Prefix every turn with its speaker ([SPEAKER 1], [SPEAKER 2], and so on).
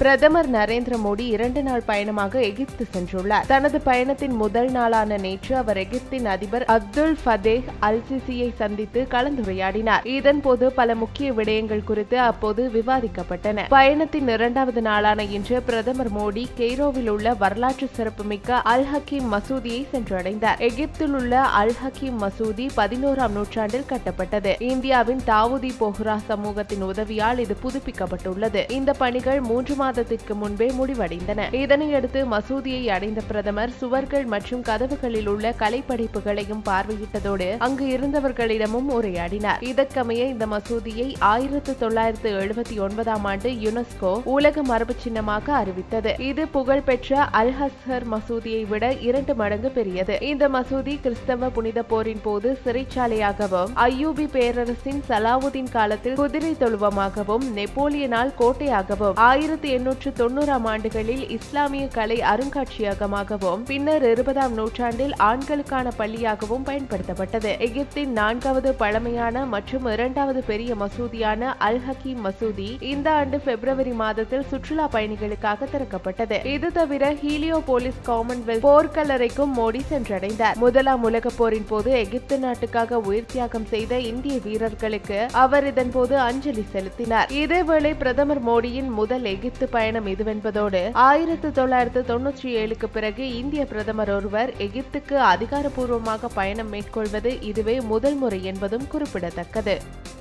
[SPEAKER 1] பிரதமர் நரேந்திர மோடி இரண்டு நாள் பயணமாக எகிப்து சென்றுள்ளார் தனது பயணத்தின் முதல் நாளான நேற்று அவர் எகிப்தின் அதிபர் அப்துல் ஃபதேஹ் அல் சிசியை சந்தித்து கலந்துரையாடினார் இதன்போது பல முக்கிய விடயங்கள் குறித்து அப்போது விவாதிக்கப்பட்டன பயணத்தின் இரண்டாவது நாளான இன்று பிரதமர் மோடி கெய்ரோவில் உள்ள வரலாற்று சிறப்புமிக்க அல் ஹக்கீம் மசூதியை சென்றடைந்தார் எகிப்தில் உள்ள அல் ஹக்கீம் மசூதி பதினோராம் நூற்றாண்டில் கட்டப்பட்டது இந்தியாவின் தாவூதி போஹ்ரா சமூகத்தின் உதவியால் இது புதுப்பிக்கப்பட்டுள்ளது இந்த பணிகள் மூன்று மாதத்திற்கு முன்பே முடிவடைந்தன இதனையடுத்து மசூதியை அடைந்த பிரதமர் சுவர்கள் மற்றும் கதவுகளில் உள்ள கலைப்படைப்புகளையும் பார்வையிட்டதோடு அங்கு இருந்தவர்களிடமும் உரையாடினார் இதற்கமைய இந்த மசூதியை ஆயிரத்து தொள்ளாயிரத்து எழுபத்தி ஒன்பதாம் ஆண்டு யுனெஸ்கோ உலக மரபு சின்னமாக அறிவித்தது இது புகழ்பெற்ற அல் ஹஸ்ஹர் மசூதியை விட இரண்டு மடங்கு பெரியது இந்த மசூதி கிறிஸ்தவ புனித போரின் போது சிறைச்சாலையாகவும் ஐயூபி பேரரசின் சலாவுதீன் காலத்தில் குதிரை தொழுவமாகவும் நெப்போலியனால் கோட்டையாகவும் ஆயிரத்தி எண்ணூற்று தொண்ணூறாம் ஆண்டுகளில் இஸ்லாமிய கலை அருங்காட்சியகமாகவும் பின்னர் இருபதாம் நூற்றாண்டில் ஆண்களுக்கான பள்ளியாகவும் பயன்படுத்தப்பட்டது எகிப்தின் நான்காவது பழமையான மற்றும் இரண்டாவது பெரிய மசூதியான அல் ஹக்கீம் மசூதி இந்த ஆண்டு பிப்ரவரி மாதத்தில் சுற்றுலா பயணிகளுக்காக திறக்கப்பட்டது இது தவிர ஹீலியோபோலிஸ் காமன்வெல்த் போர்க்கலரைக்கும் மோடி சென்றடைந்தார் முதலாம் உலகப் போரின் போது எகிப்து நாட்டுக்காக உயிர் தியாகம் செய்த இந்திய வீரர்களுக்கு அவர் இதன்போது அஞ்சலி செலுத்தினார் இதேவேளை பிரதமர் மோடியின் முதல் எகிப்து பயணம் இதுவென்பதோடு ஆயிரத்து தொள்ளாயிரத்து தொன்னூற்றி ஏழுக்கு பிறகு இந்திய பிரதமர் ஒருவர் எகிப்துக்கு அதிகாரப்பூர்வமாக பயணம் மேற்கொள்வது இதுவே முதல் முறை என்பதும் குறிப்பிடத்தக்கது